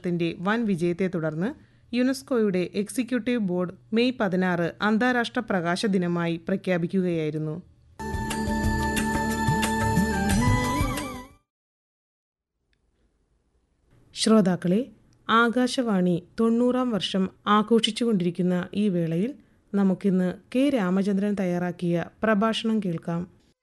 പ്രഖ്യാപനത്തിന്റെ വൻ വിജയത്തെ തുടർന്ന് യുനെസ്കോയുടെ എക്സിക്യൂട്ടീവ് ബോർഡ് മെയ് പതിനാറ് അന്താരാഷ്ട്ര പ്രകാശ ദിനമായി പ്രഖ്യാപിക്കുകയായിരുന്നു ശ്രോതാക്കളെ ആകാശവാണി തൊണ്ണൂറാം വർഷം ആഘോഷിച്ചുകൊണ്ടിരിക്കുന്ന ഈ വേളയിൽ നമുക്കിന്ന് കെ രാമചന്ദ്രൻ തയ്യാറാക്കിയ പ്രഭാഷണം കേൾക്കാം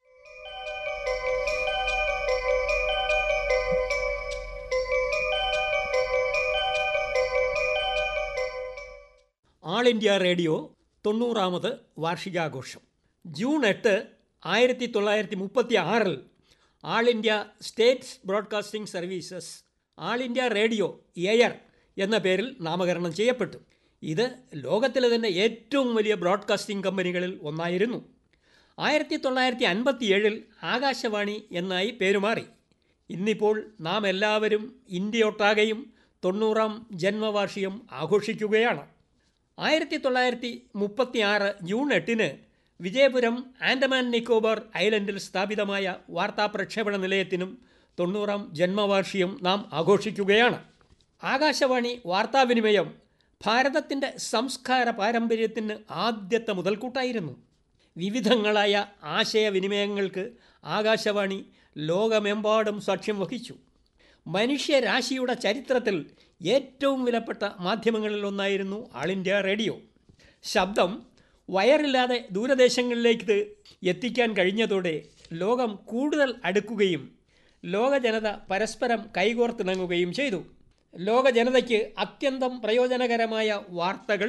ആൾ ഇന്ത്യ റേഡിയോ തൊണ്ണൂറാമത് വാർഷികാഘോഷം ജൂൺ എട്ട് ആയിരത്തി തൊള്ളായിരത്തി മുപ്പത്തി ആറിൽ all India state broadcasting services all India radio AIR എന്ന പേരിൽ നാമകരണം ചെയ്യപ്പെട്ടു ഇത് ലോകത്തിലെ തന്നെ ഏറ്റവും വലിയ ബ്രോഡ്കാസ്റ്റിംഗ് കമ്പനികളിൽ ഒന്നായിരുന്നു ആയിരത്തി തൊള്ളായിരത്തി അൻപത്തി ഏഴിൽ ആകാശവാണി എന്നായി പേരുമാറി ഇന്നിപ്പോൾ നാം എല്ലാവരും ഇന്ത്യയൊട്ടാകെയും തൊണ്ണൂറാം ജന്മവാർഷികം ആഘോഷിക്കുകയാണ് ആയിരത്തി തൊള്ളായിരത്തി മുപ്പത്തി ആറ് ജൂൺ എട്ടിന് വിജയപുരം ആൻഡമാൻ നിക്കോബാർ ഐലൻഡിൽ സ്ഥാപിതമായ വാർത്താ പ്രക്ഷേപണ നിലയത്തിനും തൊണ്ണൂറാം ജന്മവാർഷികം നാം ആഘോഷിക്കുകയാണ് ആകാശവാണി വാർത്താവിനിമയം ഭാരതത്തിൻ്റെ സംസ്കാര പാരമ്പര്യത്തിന് ആദ്യത്തെ മുതൽക്കൂട്ടായിരുന്നു വിവിധങ്ങളായ ആശയവിനിമയങ്ങൾക്ക് ആകാശവാണി ലോകമെമ്പാടും സാക്ഷ്യം വഹിച്ചു മനുഷ്യരാശിയുടെ ചരിത്രത്തിൽ ഏറ്റവും വിലപ്പെട്ട മാധ്യമങ്ങളിൽ ഒന്നായിരുന്നു ആൾ ഇന്ത്യ റേഡിയോ ശബ്ദം വയറില്ലാതെ ദൂരദേശങ്ങളിലേക്ക് എത്തിക്കാൻ കഴിഞ്ഞതോടെ ലോകം കൂടുതൽ അടുക്കുകയും ലോക ജനത പരസ്പരം കൈകോർത്തിണങ്ങുകയും ചെയ്തു ലോക ജനതയ്ക്ക് അത്യന്തം പ്രയോജനകരമായ വാർത്തകൾ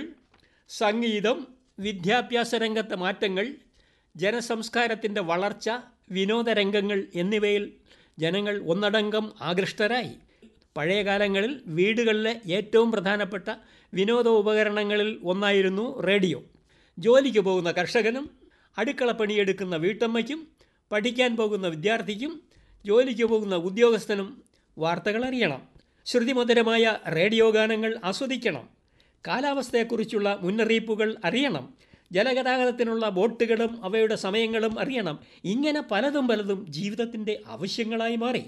സംഗീതം വിദ്യാഭ്യാസ രംഗത്തെ മാറ്റങ്ങൾ ജനസംസ്കാരത്തിൻ്റെ വളർച്ച വിനോദരംഗങ്ങൾ എന്നിവയിൽ ജനങ്ങൾ ഒന്നടങ്കം ആകൃഷ്ടരായി പഴയ കാലങ്ങളിൽ വീടുകളിലെ ഏറ്റവും പ്രധാനപ്പെട്ട വിനോദ ഉപകരണങ്ങളിൽ ഒന്നായിരുന്നു റേഡിയോ ജോലിക്ക് പോകുന്ന കർഷകനും അടുക്കള പണിയെടുക്കുന്ന വീട്ടമ്മയ്ക്കും പഠിക്കാൻ പോകുന്ന വിദ്യാർത്ഥിക്കും ജോലിക്ക് പോകുന്ന ഉദ്യോഗസ്ഥനും വാർത്തകൾ അറിയണം ശ്രുതിമധുരമായ റേഡിയോ ഗാനങ്ങൾ ആസ്വദിക്കണം കാലാവസ്ഥയെക്കുറിച്ചുള്ള മുന്നറിയിപ്പുകൾ അറിയണം ജലഗതാഗതത്തിനുള്ള ബോട്ടുകളും അവയുടെ സമയങ്ങളും അറിയണം ഇങ്ങനെ പലതും പലതും ജീവിതത്തിൻ്റെ ആവശ്യങ്ങളായി മാറി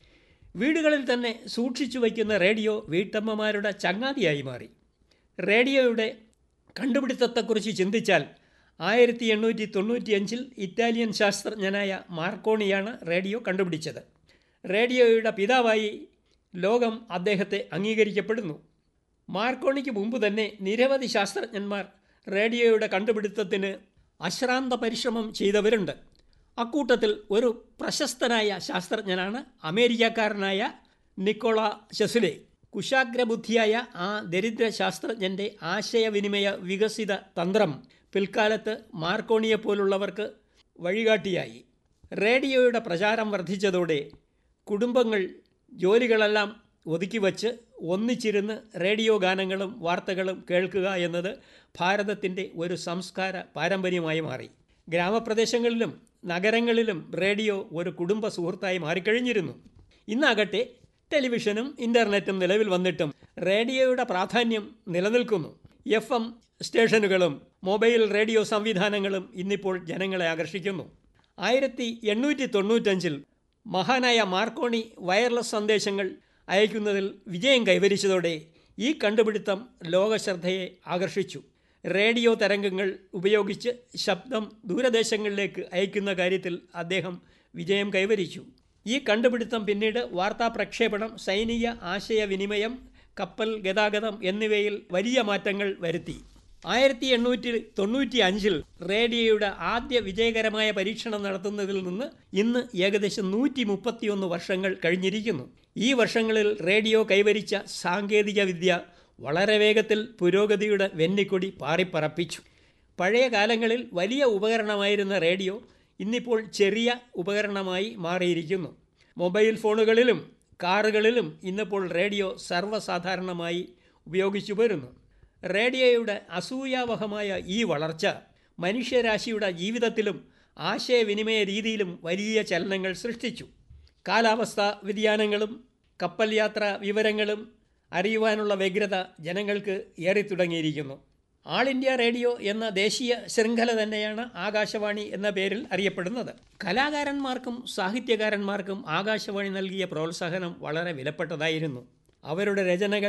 വീടുകളിൽ തന്നെ സൂക്ഷിച്ചു വയ്ക്കുന്ന റേഡിയോ വീട്ടമ്മമാരുടെ ചങ്ങാതിയായി മാറി റേഡിയോയുടെ കണ്ടുപിടുത്തത്തെക്കുറിച്ച് ചിന്തിച്ചാൽ ആയിരത്തി എണ്ണൂറ്റി തൊണ്ണൂറ്റിയഞ്ചിൽ ഇറ്റാലിയൻ ശാസ്ത്രജ്ഞനായ മാർക്കോണിയാണ് റേഡിയോ കണ്ടുപിടിച്ചത് റേഡിയോയുടെ പിതാവായി ലോകം അദ്ദേഹത്തെ അംഗീകരിക്കപ്പെടുന്നു മാർക്കോണിക്ക് മുമ്പ് തന്നെ നിരവധി ശാസ്ത്രജ്ഞന്മാർ റേഡിയോയുടെ കണ്ടുപിടുത്തത്തിന് അശ്രാന്ത പരിശ്രമം ചെയ്തവരുണ്ട് അക്കൂട്ടത്തിൽ ഒരു പ്രശസ്തനായ ശാസ്ത്രജ്ഞനാണ് അമേരിക്കക്കാരനായ നിക്കോള ഷെസുലെ കുശാഗ്രബുദ്ധിയായ ആ ദരിദ്ര ശാസ്ത്രജ്ഞൻ്റെ ആശയവിനിമയ വികസിത തന്ത്രം പിൽക്കാലത്ത് മാർക്കോണിയെപ്പോലുള്ളവർക്ക് വഴികാട്ടിയായി റേഡിയോയുടെ പ്രചാരം വർദ്ധിച്ചതോടെ കുടുംബങ്ങൾ ജോലികളെല്ലാം ഒതുക്കി വച്ച് ഒന്നിച്ചിരുന്ന് റേഡിയോ ഗാനങ്ങളും വാർത്തകളും കേൾക്കുക എന്നത് ഭാരതത്തിൻ്റെ ഒരു സംസ്കാര പാരമ്പര്യമായി മാറി ഗ്രാമപ്രദേശങ്ങളിലും നഗരങ്ങളിലും റേഡിയോ ഒരു കുടുംബ സുഹൃത്തായി മാറിക്കഴിഞ്ഞിരുന്നു ഇന്നാകട്ടെ ടെലിവിഷനും ഇൻ്റർനെറ്റും നിലവിൽ വന്നിട്ടും റേഡിയോയുടെ പ്രാധാന്യം നിലനിൽക്കുന്നു എഫ് എം സ്റ്റേഷനുകളും മൊബൈൽ റേഡിയോ സംവിധാനങ്ങളും ഇന്നിപ്പോൾ ജനങ്ങളെ ആകർഷിക്കുന്നു ആയിരത്തി എണ്ണൂറ്റി തൊണ്ണൂറ്റഞ്ചിൽ മഹാനായ മാർക്കോണി വയർലെസ് സന്ദേശങ്ങൾ അയക്കുന്നതിൽ വിജയം കൈവരിച്ചതോടെ ഈ കണ്ടുപിടുത്തം ലോകശ്രദ്ധയെ ആകർഷിച്ചു റേഡിയോ തരംഗങ്ങൾ ഉപയോഗിച്ച് ശബ്ദം ദൂരദേശങ്ങളിലേക്ക് അയക്കുന്ന കാര്യത്തിൽ അദ്ദേഹം വിജയം കൈവരിച്ചു ഈ കണ്ടുപിടുത്തം പിന്നീട് വാർത്താ പ്രക്ഷേപണം സൈനിക ആശയവിനിമയം കപ്പൽ ഗതാഗതം എന്നിവയിൽ വലിയ മാറ്റങ്ങൾ വരുത്തി ആയിരത്തി എണ്ണൂറ്റി തൊണ്ണൂറ്റി അഞ്ചിൽ റേഡിയോയുടെ ആദ്യ വിജയകരമായ പരീക്ഷണം നടത്തുന്നതിൽ നിന്ന് ഇന്ന് ഏകദേശം നൂറ്റി മുപ്പത്തിയൊന്ന് വർഷങ്ങൾ കഴിഞ്ഞിരിക്കുന്നു ഈ വർഷങ്ങളിൽ റേഡിയോ കൈവരിച്ച സാങ്കേതിക വിദ്യ വളരെ വേഗത്തിൽ പുരോഗതിയുടെ വെന്നിക്കൊടി പാറിപ്പറപ്പിച്ചു പഴയ കാലങ്ങളിൽ വലിയ ഉപകരണമായിരുന്ന റേഡിയോ ഇന്നിപ്പോൾ ചെറിയ ഉപകരണമായി മാറിയിരിക്കുന്നു മൊബൈൽ ഫോണുകളിലും കാറുകളിലും ഇന്നിപ്പോൾ റേഡിയോ സർവ്വസാധാരണമായി ഉപയോഗിച്ചു വരുന്നു റേഡിയോയുടെ അസൂയാവഹമായ ഈ വളർച്ച മനുഷ്യരാശിയുടെ ജീവിതത്തിലും ആശയവിനിമയ രീതിയിലും വലിയ ചലനങ്ങൾ സൃഷ്ടിച്ചു കാലാവസ്ഥാ വ്യതിയാനങ്ങളും കപ്പൽ യാത്ര വിവരങ്ങളും അറിയുവാനുള്ള വ്യഗ്രത ജനങ്ങൾക്ക് ഏറിത്തുടങ്ങിയിരിക്കുന്നു ആൾ ഇന്ത്യ റേഡിയോ എന്ന ദേശീയ ശൃംഖല തന്നെയാണ് ആകാശവാണി എന്ന പേരിൽ അറിയപ്പെടുന്നത് കലാകാരന്മാർക്കും സാഹിത്യകാരന്മാർക്കും ആകാശവാണി നൽകിയ പ്രോത്സാഹനം വളരെ വിലപ്പെട്ടതായിരുന്നു അവരുടെ രചനകൾ